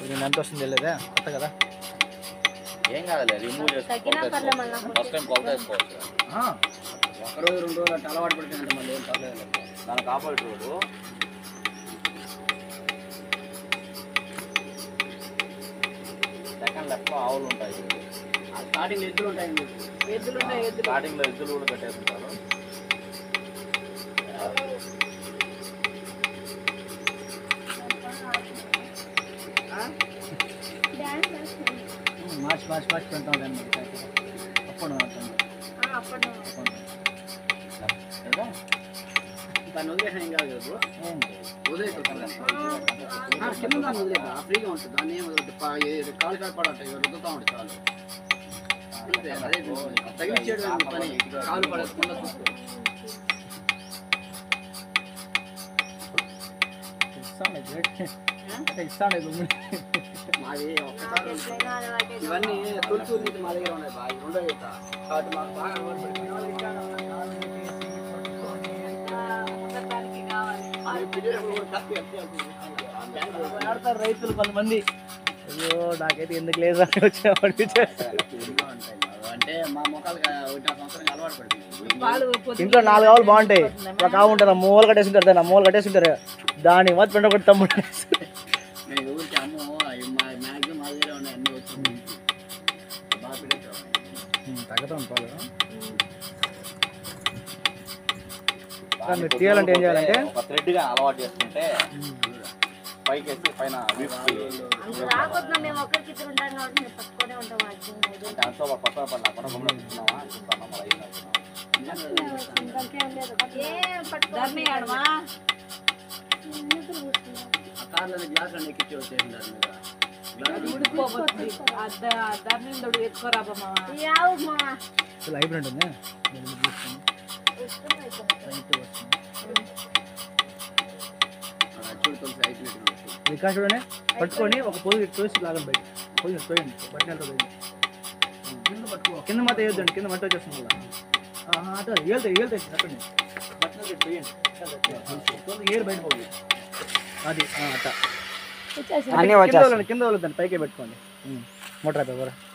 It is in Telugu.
నేను ఎంత వస్తుంది తెలియదా కొత్త కదా ఏం కాదులే రిమూవ్ తగ్గినా పర్లే మళ్ళా. ఫస్ట్ టైం కొలత వేసుకోవచ్చు ఒక రోజు రెండు రోజులు అట్లా అలవాటు పడిపోయిందంటే మళ్ళీ ఏం పర్లేదు దానికి ఆపోజిట్ రోడ్డు సెకండ్ లెఫ్ట్ లో ఆవులు ఉంటాయి స్టార్టింగ్ ఎద్దులు ఉంటాయి ఎద్దులు ఉన్నాయి ఎద్దులు స్టార్టింగ్ లో ఎద్దులు కూడా కట్టేస్తుంటారు డాన్స్ వేస్తున్నాను. మార్చి మార్చి మార్చి పెడతా ఉంటాను అప్పుడు ఆ, అప్పుడు ఏదో? దాన్ని వదిలేసిన ఏం కాదు కదా బ్రో వదిలేసి కింద దాన్ని వదిలేదా ఫ్రీగా ఉంటుంది దాన్ని ఏం వదలదు. పా- ఏ- కాలు కాలు పడతాయి రుద్దుతా ఉంటుంది కాలు అంతే అదే తగిలిచ్చేయడం పని కాలు పడకుండా చూసుకో ఇస్తాను మాది ఒక్కసారి ఎట్లయినా అలవాటే. ఇవన్నీ తొలిచూరు నుంచి మా దగ్గర ఉన్నాయి బాగా రెండో ఈత కాబట్టి మాకు బాగా అలవాటు పడిపోయింది. దానికి కావాలి అది పిల్లలు కూడా కత్తి కత్తి అవుతుంది. ఆ బ్యాంకు ఆడతారు రైతులు కొంతమంది అయ్యో నాకైతే ఎందుకు లేదు అని వచ్చా అనిపించారు ఎన్నో ఉంటాయి మాకు. అంటే మా మొక్కలు ఒకటి సంవత్సరం అలవాటు పడిపోయింది పాలు పొద్దున్న ఇంట్లో నాలుగు ఆవులు బాగుంటాయి ఒక ఆవు ఉంటారు ఆ మూలు కట్టేసింటారు దాన్ని ఆ మూలు కట్టేసింటారు దాని మధ్య పెండ కొట్టి తమ్ముడు నేను ఊరికి అమ్మో అవి మా మ్యాక్సిమం మా దగ్గర ఉన్నాయి అన్ని వచ్చి బాగా పిల్లలు తగ్గతాం పాలు మీరు తీయాలంటే ఏం చేయాలంటే ఒక థ్రెడ్ గా అలవాటు చేసుకుంటే పైకి వేసి పైన వీపుకి అంత రాకపోతున్నా మేము ఒక్కరికిద్దరు ఉంటాం కాబట్టి మేము పట్టుకునే ఉంటాం maximum. అంటే అంతా ఒక కొత్త పని లేకుండా గమ్మున కూర్చున్నామా చూస్తామా మళ్ళీ అయింది అనుకున్నాం. ఇంకేం లేదు. ఏం పట్టుకోవాలి. ధర్ని ఆడమా మూతులు కూర్చున్నాం. ఆ కార్లలో గ్లాసులు ఎక్కించి వచ్చేసింటారు మీద గ్లాసులు ఉడికిపోతుంది ధర్ని దొడు ఎత్తుకోరాబా మామ ఈ ఆవు మా అసలు హైబ్రిడ్ ఉంది ఇష్టం అయిపోయింది. ఆ, చూడు తులసి అయిపోయినట్టు వికాస్ చూడనే పట్టుకొని ఒక పొయ్యి తోసి లాగండి బయట పొయ్యి పోయండి పట్టినట్టు పోయింది కింద పట్టుకో కింద మాత్రం వేయొద్దండి కింద మంట వచ్చేస్తుంది మళ్ళీ అటు ఏళ్తాయి ఏళ్తాయి అట్టండి పట్టినట్టు పోయండి ఏరు బయట పోయి అది ఆ, అట్ట వచ్చేసి కింద వదలండి, కింద వదలండి పైకే పెట్టుకోండి మోటార్ అయిపోయి